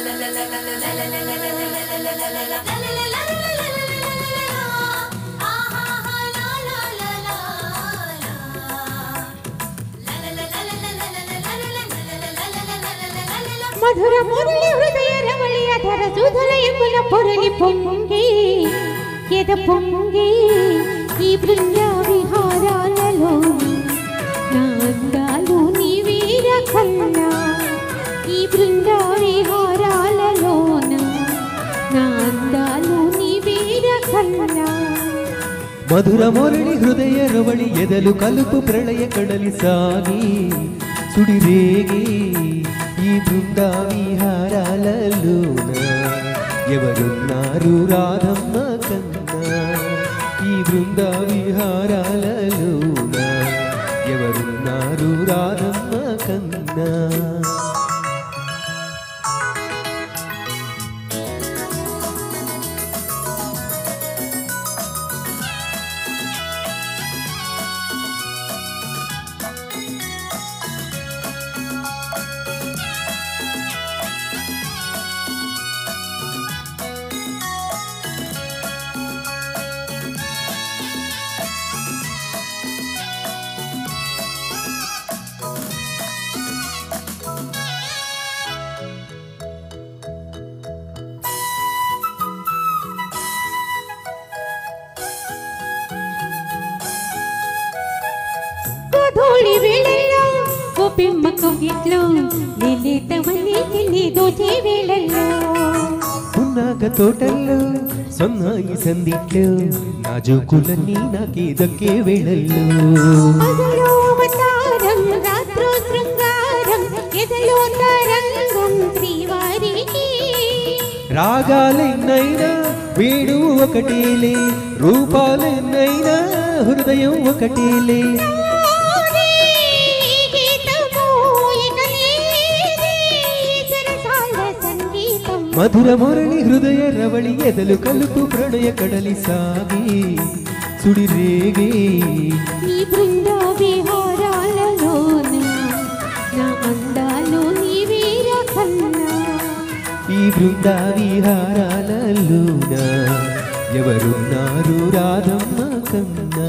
మధుర మురళి హృదయ రవళి అధర సుధల యమున పొరలి పొంగి ఎద పొంగి ఈ బృంద విహారాలలో నా అందాలు నీ వీర కన్నా ఈ బృంద విహారాలలోన నా అందాలు నీ వీర కన్నా మధుర మురళి హృదయ రవళి ఎదలు కలుపు ప్రళయ కడలి సాగి సుడిరేగి ఈ బృంద విహారాలలోన ఎవరున్నారు రాధమ్మ కన్నా ఈ బృంద విహారాలలోన ఎవరున్నారు రాధమ్మ కన్నా గోధూళి వేళల్లో ఓ పెమ్మ కవ్యట్లో లేలేతమని తిని దోచే వేళల్లో పున్నాక తోటల్లో సన్నాయి సందిట్లో నా జోకులన్నీ నాకే దక్కే వేళల్లో పగలో అవతారం రాత్రో శృంగారం ఎదలో తరంగం శ్రీవారికి రాగాలెన్నైనా వీడు ఒకటేలే రూపాలెన్నైనా హృదయం ఒకటేలే ఓరే గీతము ఇక లేదే సరసాల సంగీతం మధుర మురళి హృదయ రవళి ఎదలు కలుపు ప్రణయ కడలి సాగి సుడిరేగే ఈ బృంద విహారాలలోన నా అందాలు నీ వీర కన్నా ఈ బృంద విహారాలలోన ఎవరున్నారు రాధమ్మ కన్నా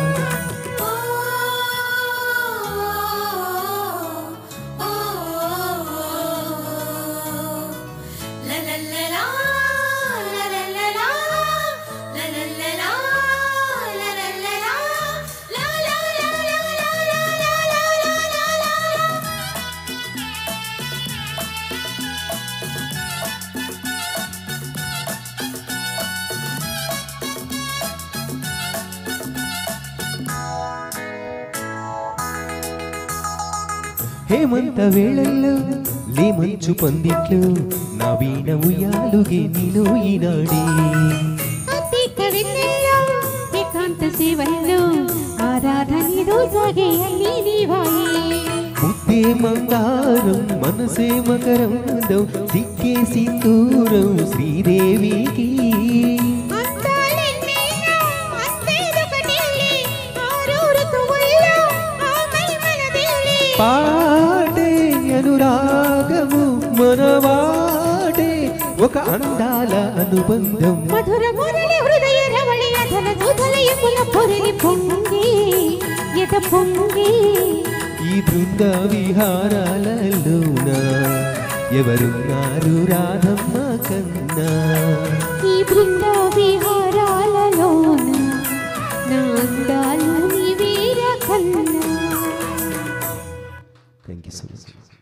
హేమంత వేళల్లో లేమంచు పందిట్లు నా వీణ ఉయ్యాలుగే నీలో ఈనాడే అతిక వెన్నెల్లో ఏకాంత సేవల్లో ఆరాధనిదో సాగే అన్ని నీవాయే ముద్దే మందారం మనసే మకరందం దిక్కే సింధూరం శ్రీదేవికి అందాలెన్నైనా అంతేదొకటేలే ఆరు ఋతువుల్లో ఆకై మనదేలే పాటే అనురాగము మనవాడే ఒక అందాల అనుబంధం మధుర మురళి హృదయ రవళి అధల సుధల యమున పొరలి పొంగి ఎద పొంగి ఈ బృంద విహారాలలోన ఎవరున్నారు రాధమ్మ కన్నా ఈ బృంద విహారాలలోన నా అందాలు నీ వీర కన్నా థ్యాంక్ యూ సో మచ్